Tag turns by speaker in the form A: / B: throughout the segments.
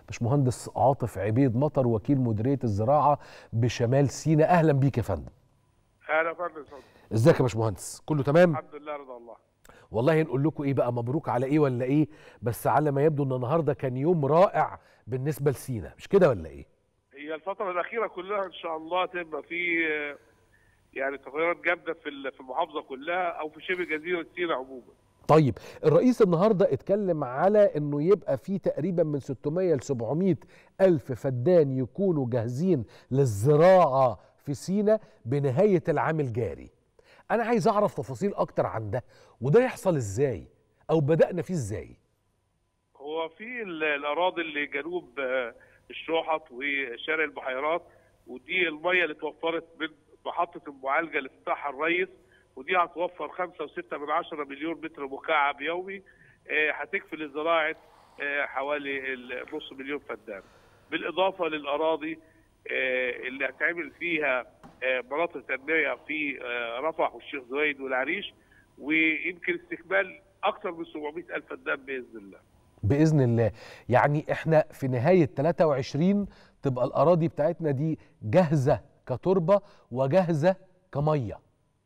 A: باشمهندس عاطف عبيد مطر وكيل مديريه الزراعه بشمال سيناء اهلا بيك يا فندم
B: اهلا فندم
A: ازيك يا باشمهندس كله تمام
B: الحمد لله رضا الله
A: والله نقول لكم ايه بقى مبروك على ايه ولا ايه بس على ما يبدو ان النهارده كان يوم رائع بالنسبه لسينا مش كده ولا ايه
B: هي الفتره الاخيره كلها ان شاء الله تبقى في يعني تغيرات جامده في في المحافظه كلها او في شبه جزيره سيناء عموما
A: طيب الرئيس النهارده اتكلم على انه يبقى في تقريبا من 600 ل 700 الف فدان يكونوا جاهزين للزراعه في سينا بنهايه العام الجاري انا عايز اعرف تفاصيل اكتر عن ده وده يحصل ازاي او بدانا فيه ازاي
B: هو في الاراضي اللي جنوب الشوحط وشارع البحيرات ودي الميه اللي اتوفرت من محطه المعالجه اللي افتتحها الرئيس ودي هتوفر 5.6 من 10 مليون متر مكعب يومي هتكفي لزراعه حوالي نص مليون فدان بالاضافه للاراضي اللي هتعمل فيها مناطق تنميه في رفح والشيخ زويد والعريش ويمكن استكمال اكثر من 700 الف فدان باذن الله
A: باذن الله يعني احنا في نهايه 23 تبقى الاراضي بتاعتنا دي جاهزه كتربه وجاهزه كميه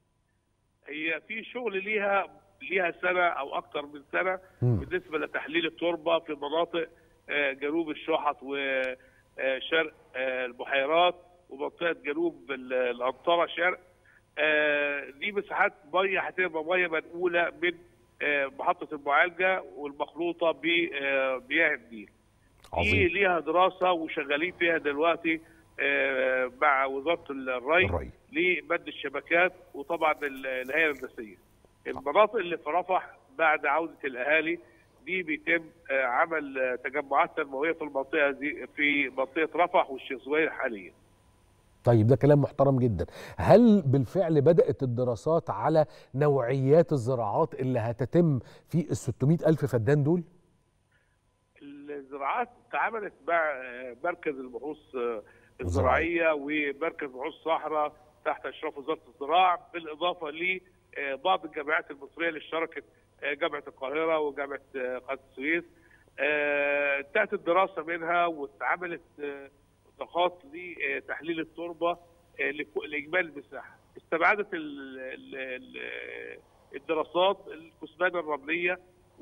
B: هي في شغل ليها ليها سنه او اكثر من سنه م. بالنسبه لتحليل التربه في مناطق جنوب الشحط وشرق البحيرات ومنطقه جنوب الانطره شرق دي مساحات ميه هتبقى ميه منقوله من محطه المعالجه والمخلوطه بمياه النيل. دي ليها دراسه وشغالين فيها دلوقتي مع وزاره الري, الري. لمد الشبكات وطبعا الهيئه الهندسيه. المناطق اللي في رفح بعد عوده الاهالي دي بيتم عمل تجمعات تنمويه في المنطقه دي في منطقه رفح والشيخ زوير حاليا.
A: طيب ده كلام محترم جدا هل بالفعل بدأت الدراسات على نوعيات الزراعات اللي هتتم في ال 600 ألف فدان دول؟
B: الزراعات اتعملت مع مركز البحوث الزراعية ومركز بحوث صحراء تحت إشراف وزارة الزراعة بالإضافة لبعض الجامعات المصرية اللي اشتركت جامعة القاهرة وجامعة قناة السويس انتهت الدراسة منها واتعملت نقاط لتحليل التربه لاجمالي المساحه استبعدت الدراسات الكثبان الرمليه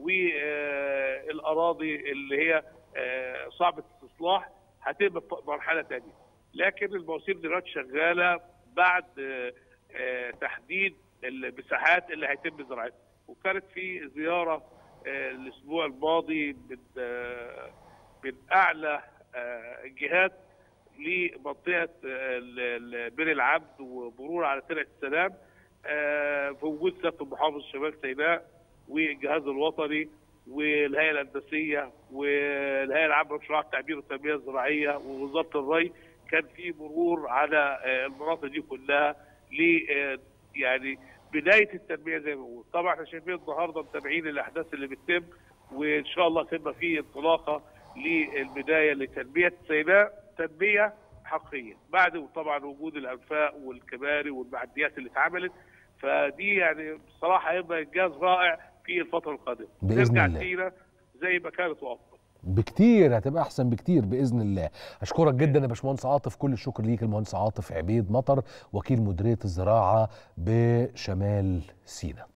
B: والاراضي اللي هي صعبه الاستصلاح هتبقى في مرحله ثانيه لكن المواسير دلوقتي شغاله بعد تحديد المساحات اللي هيتم زراعتها وكانت في زياره الاسبوع الماضي من من اعلى الجهات لمنطقه بئر العبد ومرور على ترعه السلام في وجود سياده المحافظ شمال سيناء والجهاز الوطني والهيئه الهندسيه والهيئه العامه لمشروعات التعبير والتنميه الزراعيه ووزاره الري كان في مرور على المناطق دي كلها ل يعني بدايه التنميه زي ما بنقول طبعا احنا شايفين النهارده متابعين الاحداث اللي بتتم وان شاء الله تبقى في انطلاقه للبدايه لتنميه سيناء تنميه حقيقيه بعد طبعا وجود الانفاق والكباري والمعديات اللي اتعملت فدي يعني بصراحه هيبقى انجاز رائع في الفتره القادمه
A: باذن الله
B: سينا زي ما كانت وافضل
A: بكتير هتبقى احسن بكتير باذن الله اشكرك جدا يا باشمهندس عاطف كل الشكر ليك المهندس عاطف عبيد مطر وكيل مديريه الزراعه بشمال سيناء